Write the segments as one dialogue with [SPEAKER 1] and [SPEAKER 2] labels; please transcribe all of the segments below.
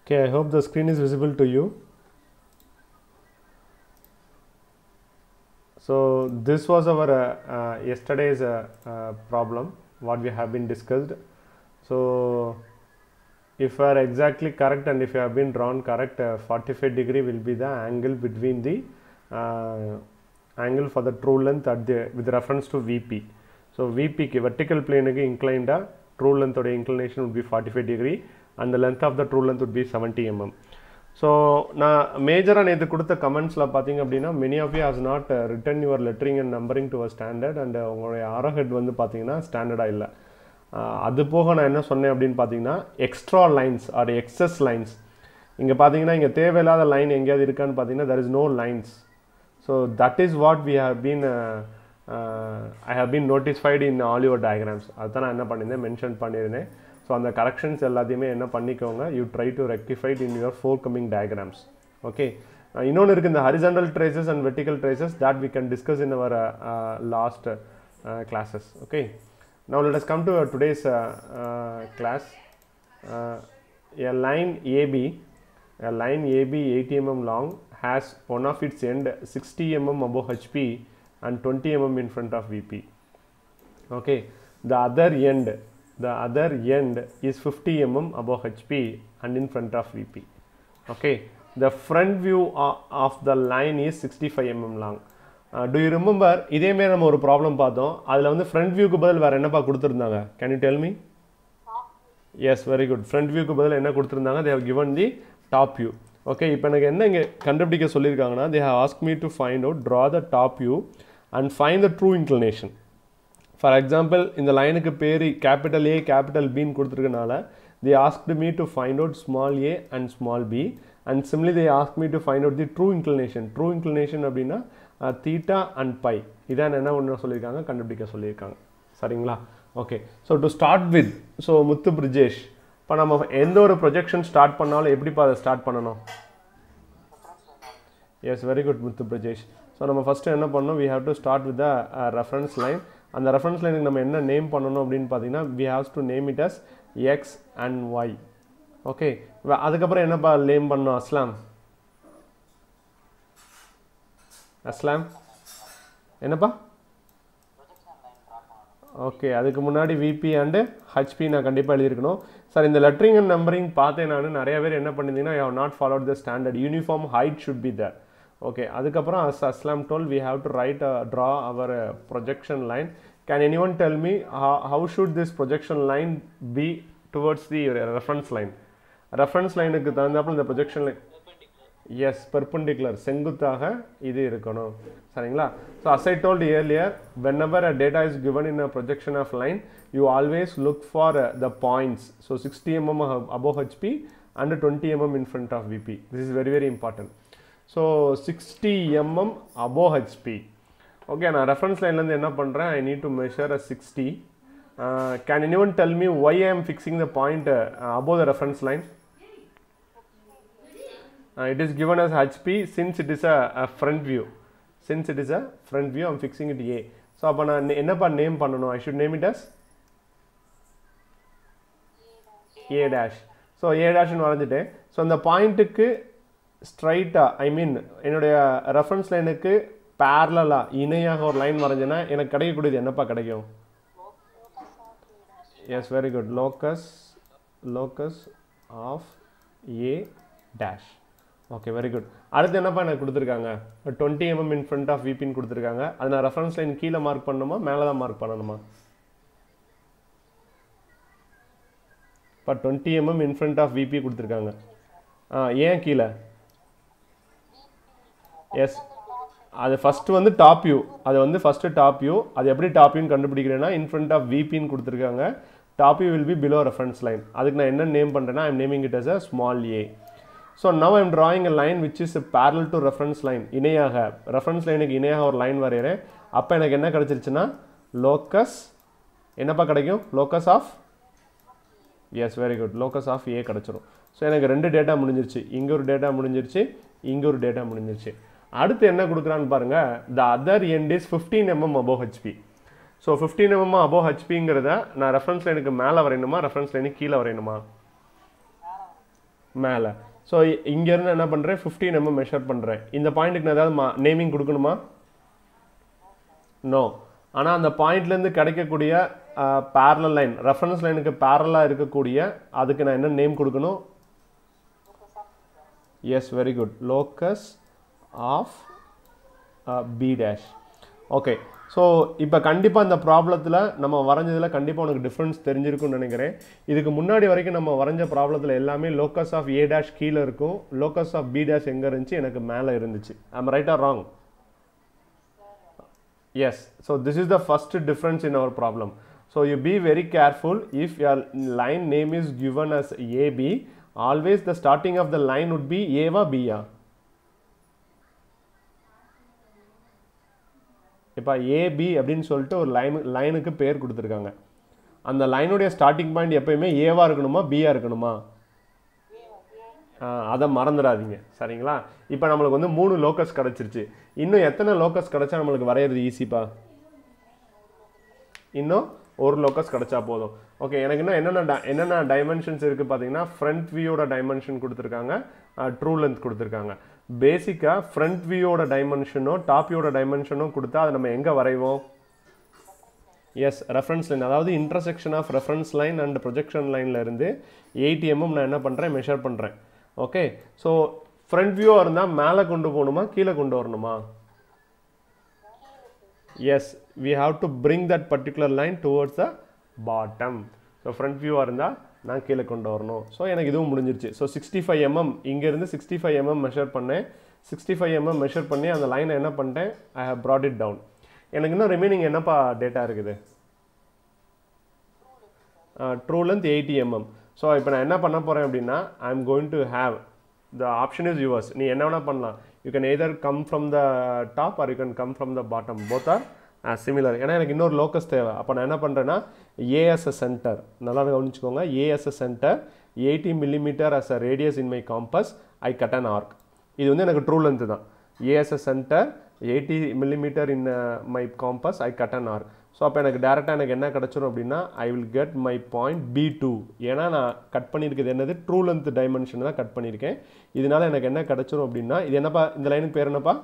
[SPEAKER 1] Okay, I hope the screen is visible to you. So this was our uh, uh, yesterday's uh, uh, problem, what we have been discussed. So if you are exactly correct and if you have been drawn correct, uh, 45 degree will be the angle between the uh, angle for the true length at the with reference to VP. So VP க்கு vertical plane க்கு inclined true length உடைய inclination would be 45 degree and the length of the true length would be 70 mm. So நான் மேஜராக நேற்று கொடுத்த கமெண்ட்ஸில் பார்த்தீங்க அப்படின்னா many of you has not written your lettering and numbering to a standard and உங்களுடைய arrowhead வந்து பார்த்தீங்கன்னா ஸ்டாண்டர்டாக இல்லை அது போக நான் என்ன சொன்னேன் அப்படின்னு பார்த்தீங்கன்னா extra lines are excess lines இங்கே பார்த்தீங்கன்னா இங்கே தேவையில்லாத லைன் எங்கேயாவது இருக்கான்னு பார்த்தீங்கன்னா there is no lines so that is what we have been I have been notified in all your diagrams அதுதான் நான் என்ன பண்ணியிருந்தேன் மென்ஷன் பண்ணியிருந்தேன் ஸோ அந்த கரெக்ஷன்ஸ் எல்லாத்தையுமே என்ன பண்ணிக்கோங்க you try to rectified in your forthcoming diagrams okay இன்னொன்று இருக்குது இந்த horizontal traces and vertical traces that we can discuss in our uh, last uh, classes okay now let us come to uh, today's uh, uh, class uh, a line AB a line AB 80 mm long has one of its end 60 mm above HP and 20 mm in front of VP okay the other end the other end is 50 mm above HP and in front of VP okay the front view o- of the line is 65 mm long uh, do you remember இதேமாரி நம்ம ஒரு problem பார்த்தோம் அதில் வந்து front வியூக்கு பதில் வேறு என்னப்பா கொடுத்துருந்தாங்க can you tell me yes very good front வியூக்கு பதில் என்ன கொடுத்துருந்தாங்க they have given the top view okay இப்போ எனக்கு என்ன இங்கே கண்டுபிடிக்க சொல்லியிருக்காங்கன்னா they have ask me to find out draw the top view and find the true inclination for example இந்த லைனுக்கு பேர் கேபிட்டல் ஏ கேபிட்டல் பின்னு கொடுத்துருக்கனால they asked me to find out small A and small B and similarly they ask me to find out the true inclination true inclination அப்படின்னா theta and phi இதான் என்ன ஒன்று சொல்லியிருக்காங்க கண்டுபிடிக்க சொல்லியிருக்காங்க சரிங்களா okay so to start with so Muthu Brijesh இப்போ நம்ம எந்த ஒரு ப்ரொஜெக்ஷன் ஸ்டார்ட் பண்ணாலும் எப்படிப்பா அதை ஸ்டார்ட் பண்ணணும் yes very good Muthu Brajesh so நம்ம ஃபஸ்ட்டு என்ன பண்ணோம் we have to start with the reference line அந்த ரெஃபரன்ஸ் லைனுக்கு நம்ம என்ன நேம் பண்ணணும் அப்படின்னு பார்த்தீங்கன்னா we have to name it as X and Y okay அதுக்கப்புறம் என்னப்பா நேம் பண்ணோம் அஸ்லாம் அஸ்லாம் என்னப்பா ஓகே அதுக்கு முன்னாடி விபி அண்டு ஹச்பி நான் கண்டிப்பாக எழுதியிருக்கணும் சார் இந்த லெட்டரிங் அண்ட் நம்பரிங் பார்த்தேன் நான் நிறைய பேர் என்ன பண்ணியிருந்தீங்கன்னா have not followed the standard uniform height should be there okay அதுக்கப்புறம் அஸ் அஸ்லாம் told we have to write draw our projection line can any one tell me how should this projection line be towards the reference line reference லைனுக்கு தகுந்தாப்புல இந்த projection line S perpendicular செங்குத்தாக இது இருக்கணும் சரிங்களா so as I told earlier whenever a data is given in a projection of line you always look for the points so sixty MM above HP and twenty MM in front of VP this is very very important so sixty MM above HP okay நான் reference லைன்லேருந்து என்ன பண்ணுறேன் I need to measure a sixty can any one tell me why I am fixing the point above the reference line uh, it is given as HP since it is a, a front view since it is a front view I'm fixing it A so அப்போ நான் நே- என்னப்பா name பண்ணணும் I should name it as A dash so A டேஷ்னு வரைஞ்சிட்டேன் so அந்த பாயிண்ட்டுக்கு ஸ்ட்ரைட்டாக ஐ மீன் என்னுடைய ரெஃபரன்ஸ் லைனுக்கு பேரலாக இணையாக ஒரு லைன் வரைஞ்சேன்னா எனக்கு கிடைக்கக்கூடியது என்னப்பா கிடைக்கும் yes very good locus locus of A dash okay very good அடுத்து என்னப்பா எனக்கு கொடுத்துருக்காங்க twenty MM in front of விபின்னு கொடுத்துருக்காங்க அது நான் ரெஃபரன்ஸ் லைன் கீழே மார்க் பண்ணணுமா மேலே தான் மார்க் பண்ணணுமா இப்போ twenty MM in front of VP கொடுத்துருக்காங்க ஆ ஏன் கீழே எஸ் அது ஃபஸ்ட்டு வந்து டாப் வியூ அது வந்து ஃபஸ்ட்டு டாப் வியூ அது எப்படி டாப் வியூன்னு கண்டுபிடிக்கிறேன்னா இன் ஃப்ரண்ட் ஆஃப் விபின்னு கொடுத்துருக்காங்க top view will be below reference line அதுக்கு நான் என்ன நேம் பண்ணுறேன்னா I'm naming it as a small A so now I'm drawing a line which is parallel to reference line இணையாக reference லைனுக்கு இணையாக ஒரு லைன் வரைகிறேன் அப்போ எனக்கு என்ன கிடச்சிருச்சுன்னா லோக்கஸ் என்னப்பா கிடைக்கும் locus of yes very good locus of A கிடச்சிரும் ஸோ எனக்கு ரெண்டு டேட்டா முடிஞ்சிருச்சு இங்கே ஒரு டேட்டா முடிஞ்சிருச்சு இங்கே ஒரு டேட்டா முடிஞ்சிருச்சு அடுத்து என்ன கொடுக்குறான்னு பாருங்க the other end is fifteen MM above HP so fifteen MM above ஹெச்பிங்கிறத நான் ரெஃபரன்ஸ் லைனுக்கு மேலே வரையணுமா ரெஃபரன்ஸ் லைனுக்கு கீழே வரையணுமா மேலே ஸோ இங்கேருந்து என்ன பண்ணுறேன் ஃபிஃப்டீன் எம்எம் மெஷர் பண்ணுறேன் இந்த பாயிண்ட்டுக்கு நான் ஏதாவது நேமிங் கொடுக்கணுமா நோ ஆனால் அந்த பாயிண்ட்லேருந்து கிடைக்கக்கூடிய பேரலல் லைன் ரெஃபரன்ஸ் லைனுக்கு பேரலாக இருக்கக்கூடிய அதுக்கு நான் என்ன நேம் கொடுக்கணும் yes very good locus of B dash okay so இப்போ கண்டிப்பாக இந்த ப்ராப்ளத்தில் நம்ம வரைஞ்சதில் கண்டிப்பாக உனக்கு டிஃப்ரென்ஸ் தெரிஞ்சிருக்கும்னு நினைக்கிறேன் இதுக்கு முன்னாடி வரைக்கும் நம்ம வரைஞ்ச ப்ராப்ளத்தில் எல்லாமே லோக்கஸ் ஆஃப் ஏ டேஷ் கீழே இருக்கும் லோக்கஸ் ஆஃப் பி டேஷ் எங்கே இருந்துச்சு எனக்கு மேலே இருந்துச்சு I'm right or wrong yes so this is the first difference in our problem so you be very careful if your line name is given as ab always the starting of the line would be a va b ஆ இப்போ AB அப்படின்னு சொல்லிட்டு ஒரு line லைனுக்கு பேர் கொடுத்துருக்காங்க அந்த லைனுடைய starting point எப்பயுமே ஏவா இருக்கணுமா பியா இருக்கணுமா அதை மறந்துடாதீங்க சரிங்களா இப்போ நம்மளுக்கு வந்து மூணு லோக்கஸ் கிடச்சிருச்சு இன்னும் எத்தனை லோக்கஸ் கிடச்சா நம்மளுக்கு வரைகிறது ஈஸிப்பா இன்னும் ஒரு லோக்கஸ் கிடச்சா போதும் ஓகே எனக்கு இன்னும் என்னென்ன di- என்னென்ன டைமென்ஷன்ஸ் இருக்குது பார்த்தீங்கன்னா ஃப்ரண்ட் வியூவோட டைமென்ஷன் கொடுத்துருக்காங்க ட்ரூ லென்த் கொடுத்துருக்காங்க பேசிக்காக ஃப்ரண்ட் வியூவோட டைமென்ஷனும் டாப் வியூவோட டைமென்ஷனும் கொடுத்தா அதை நம்ம எங்கே வரைவோம் எஸ் ரெஃபரன்ஸ் லைன் அதாவது intersection of reference line and projection லைனில் இருந்து எயிட்டி எம்எம் நான் என்ன பண்ணுறேன் மெஷர் பண்ணுறேன் ஓகே ஸோ ஃப்ரண்ட் வியூவாக இருந்தால் மேலே கொண்டு போகணுமா கீழே கொண்டு வரணுமா yes we have to bring that particular line towards the bottom so front வியூவாக இருந்தால் நான் கீழே கொண்டு வரணும் ஸோ எனக்கு இதுவும் முடிஞ்சிருச்சு ஸோ சிக்ஸ்டி ஃபைவ் எம்எம் இங்கேருந்து சிக்ஸ்டி ஃபைவ் எம்எம் மெஷர் பண்ணேன் சிக்ஸ்டி ஃபைவ் எம்எம் மெஷர் பண்ணி அந்த லைனை என்ன பண்ணிட்டேன் I have brought it down எனக்கு இன்னும் ரிமைனிங் என்னப்பா டேட்டா இருக்குது true length eighty MM so இப்போ நான் என்ன பண்ண போகிறேன் அப்படின்னா I am going to have the option is yours நீ என்ன வேணால் பண்ணலாம் you can either come from the top or you can come from the bottom both are similar ஏன்னா எனக்கு இன்னொரு லோக்கஸ் தேவை அப்போ நான் என்ன பண்ணுறேன்னா ஏஎஸ்எஸ் சென்டர் நல்லா கவனிச்சுக்கோங்க A as centre eighty millimetre as a radius in my compass I cut an arc இது வந்து எனக்கு ட்ரூ லென்த் தான் A as centre eighty millimetre in my compass I cut an arc so அப்போ எனக்கு டேரெக்டாக எனக்கு என்ன கிடச்சிரும் அப்படின்னா I will get my point B two ஏன்னா நான் கட் பண்ணியிருக்கிறது என்னது ட்ரூ லென்த் டைமென்ஷன் தான் கட் பண்ணியிருக்கேன் இதனால எனக்கு என்ன கிடச்சிரும் அப்படின்னா இது என்னப்பா இந்த லைனுக்கு பேர் என்னப்பா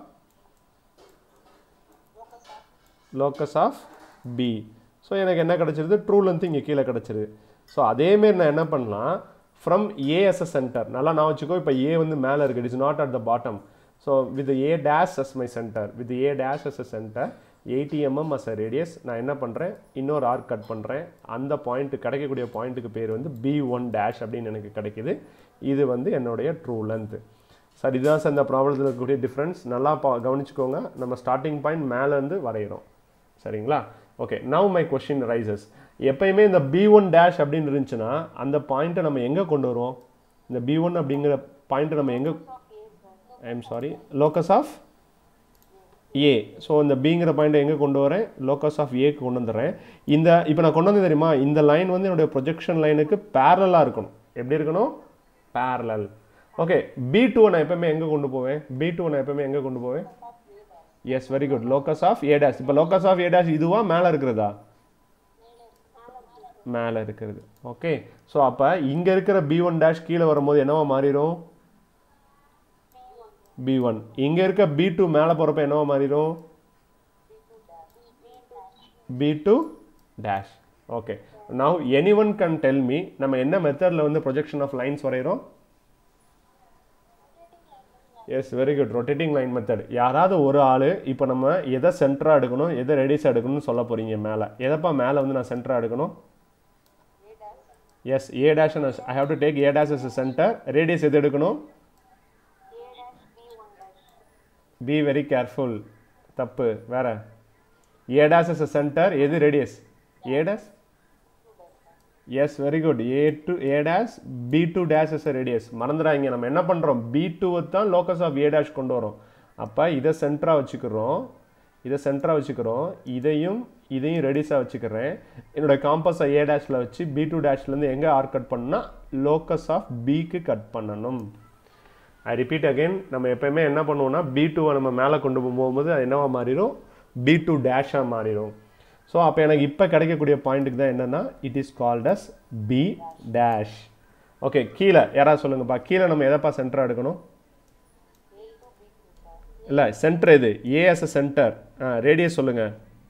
[SPEAKER 1] லோக்கஸ் ஆஃப் பி ஸோ எனக்கு என்ன கிடச்சிருது ட்ரூ லென்த் இங்கே கீழே கிடச்சிருது ஸோ அதேமாரி நான் என்ன பண்ணலாம் ஃப்ரம் ஏஎஸ்எஸ் சென்டர் நல்லா நான் வச்சுக்கோ இப்போ ஏ வந்து மேலே இருக்குது it is not at the bottom so with A dash as my centre with A dash as a centre eighty MM as a radius நான் என்ன பண்ணுறேன் இன்னொரு ஆர்க் கட் பண்ணுறேன் அந்த பாயிண்ட் கிடைக்கக்கூடிய பாயிண்ட்டுக்கு பேர் வந்து பி ஒன் டேஷ் அப்படின்னு எனக்கு கிடைக்குது இது வந்து என்னுடைய ட்ரூ லென்த் சார் இதுதான் சார் இந்த ப்ராப்ளத்தில் இருக்கக்கூடிய டிஃப்ரென்ஸ் நல்லா பா கவனிச்சுக்கோங்க நம்ம ஸ்டார்டிங் பாயிண்ட் மேலேருந்து வரைகிறோம் சரிங்களா okay now my question raises எப்பயுமே இந்த பி ஒன் டேஷ் அப்படின்னு இருந்துச்சுன்னா அந்த பாயிண்ட்டை நம்ம எங்கே கொண்டு வருவோம் இந்த பி ஒன் அப்படிங்கிற பாயிண்ட்டை நம்ம எங்கே I am sorry locus of A so இந்த பிங்கிற பாயிண்ட்டை எங்கே கொண்டு வரேன் லோக்கஸ் ஆஃப் ஏக்கு கொண்டு வந்துடுறேன் இந்த இப்போ நான் கொண்டு வந்து தெரியுமா இந்த லைன் வந்து என்னுடைய ப்ரொஜெக்ஷன் லைனுக்கு பேரலாக இருக்கணும் எப்படி இருக்கணும் பேரலல் ஓகே பி டூ நான் எப்பவுமே எங்கே கொண்டு போவேன் பி டூ நான் எப்பவுமே எங்கே கொண்டு போவேன் yes very good locus of A dash இப்போ லோக்கஸ் ஆஃப் ஏ டேஷ் இதுவா மேலே இருக்கிறதா மேலே இருக்கிறது ஓகே ஸோ அப்போ இங்கே இருக்கிற பி ஒன் டேஷ் கீழே வரும்போது என்னவா மாறிடும் பி ஒன் இங்கே இருக்க பி டூ மேலே போகிறப்ப என்னவா மாறிடும் B two dash okay now any one can tell me நம்ம என்ன மெத்தடில் வந்து ப்ரொஜெக்ஷன் ஆஃப் லைன்ஸ் வரைகிறோம் yes very good rotating line method யாராவது ஒரு ஆள் இப்போ நம்ம எதை சென்டராக எடுக்கணும் எதை ரேடியஸாக எடுக்கணும்னு சொல்ல போகிறீங்க மேலே எதப்பா மேலே வந்து நான் சென்டராக எடுக்கணும் yes a dash I have to take a dash as centre radius எது எடுக்கணும் பி வெரி கேர்ஃபுல் தப்பு வேற ஏ டேஷ் எஸ் சென்டர் எது radius a dash yes very good a to a dash B two dash as radius மறந்துடாங்க நம்ம என்ன பண்ணுறோம் B டூவை தான் லோக்கஸ் ஆஃப் ஏ டேஷ் கொண்டு வரோம் அப்போ இதை சென்டராக வச்சுக்கிறோம் இதை சென்டராக வச்சுக்கிறோம் இதையும் இதையும் ரெடிஸாக வச்சுக்கிறேன் என்னோட காம்பஸை ஏ டேஷில் வச்சு பி டூ டேஷ்லேருந்து எங்கே ஆர் கட் பண்ணால் லோக்கஸ் ஆஃப் பிக்கு கட் பண்ணணும் ஐ ரிப்பீட் அகைன் நம்ம எப்பயுமே என்ன பண்ணுவோம்னா பி டூவை நம்ம மேலே கொண்டு போகும்போது அது என்னவா மாறிடும் பி டூ டேஷாக மாறிடும் ஸோ அப்போ எனக்கு இப்போ கிடைக்கக்கூடிய பாயிண்ட்டுக்கு தான் என்னென்னா it is called as B dash okay கீழே யாராவது சொல்லுங்கப்பா கீழே நம்ம எதைப்பா சென்டராக எடுக்கணும் இல்லை சென்டர் இது a as a centre radius சொல்லுங்க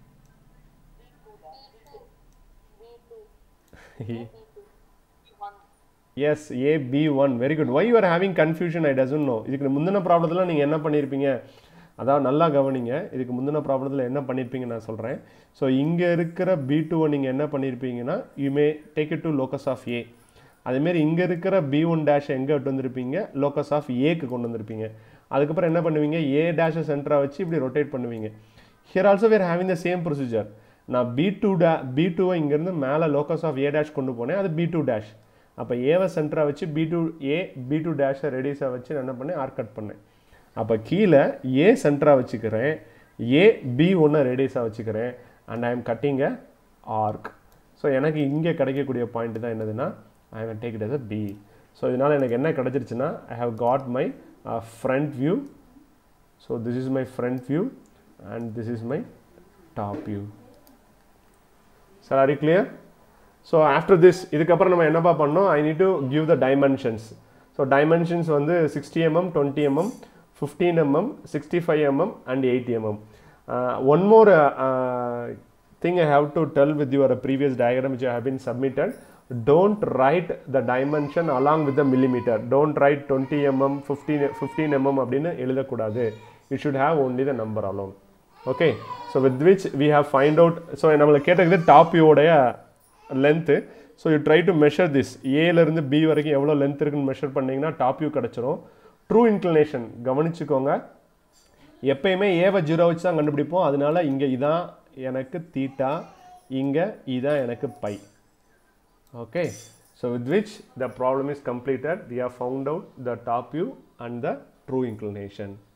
[SPEAKER 1] yes A B one very good why you're having confusion I doesn't know இதுக்கு முந்தின ப்ராப்ளத்தில் நீங்கள் என்ன பண்ணியிருப்பீங்க அதாவது நல்லா கவனிங்க இதுக்கு முந்தின ப்ராப்ளத்தில் என்ன பண்ணியிருப்பீங்க நான் சொல்கிறேன் ஸோ இங்கே இருக்கிற பி டூவை நீங்கள் என்ன பண்ணியிருப்பீங்கன்னா you may take it to locus of A அதேமாரி இங்கே இருக்கிற பி ஒன் டேஷ் எங்கே விட்டு வந்திருப்பீங்க லோக்கஸ் ஆஃப் ஏக்கு கொண்டு வந்திருப்பீங்க அதுக்கப்புறம் என்ன பண்ணுவீங்க ஏ டேஷை சென்டராக வச்சு இப்படி ரொட்டேட் பண்ணுவீங்க here also where having the same procedure நான் பி டூ டே பி டூவை இங்கேருந்து மேலே லோக்கஸ் ஆஃப் ஏ டேஷ் கொண்டு போனேன் அது பி டூ டேஷ் அப்போ ஏவை சென்டராக வச்சு B two A B two டேஷை ரெடியூஸாக வச்சு நான் என்ன பண்ணேன் ஆர்க் கட் பண்ணேன் அப்போ கீழே ஏ சென்டராக வச்சுக்கிறேன் ஏ பி ஒன்று ரேடியஸாக வச்சுக்கிறேன் and I am cutting a arc so எனக்கு இங்கே கிடைக்கக்கூடிய பாயிண்ட் தான் என்னதுன்னா I have take it as a B so இதனால் எனக்கு என்ன கிடச்சிருச்சுன்னா I have got my front view so this is my front view and this is my top view sir are you clear so after this இதுக்கப்புறம் நம்ம என்னப்பா பண்ணோம் I need to give the dimensions so dimensions வந்து sixty mm twenty MM fifteen mm sixty five mm and eighty mm one more thing I have to tell with your previous diagram which I have been submitted don't write the dimension along with the millimeter don't write 20 mm 15 15 mm அப்படின்னு எழுதக்கூடாது you should have only the number alone okay so with which we have find out so நம்மளுக்கு கேட்டது top வியூடைய length so you try to measure this ஏலேருந்து B வரைக்கும் எவ்வளோ length இருக்குன்னு measure பண்ணிங்கன்னா டாப் வியூ கிடச்சிரும் ட்ரூ இன்க்ளினேஷன் கவனிச்சுக்கோங்க எப்பயுமே ஏவை ஜீரோ வச்சு தான் கண்டுபிடிப்போம் அதனால இங்கே இதான் எனக்கு தீட்டா இங்கே இதான் எனக்கு pi okay so with which the problem is completed we have found out the top view and the true inclination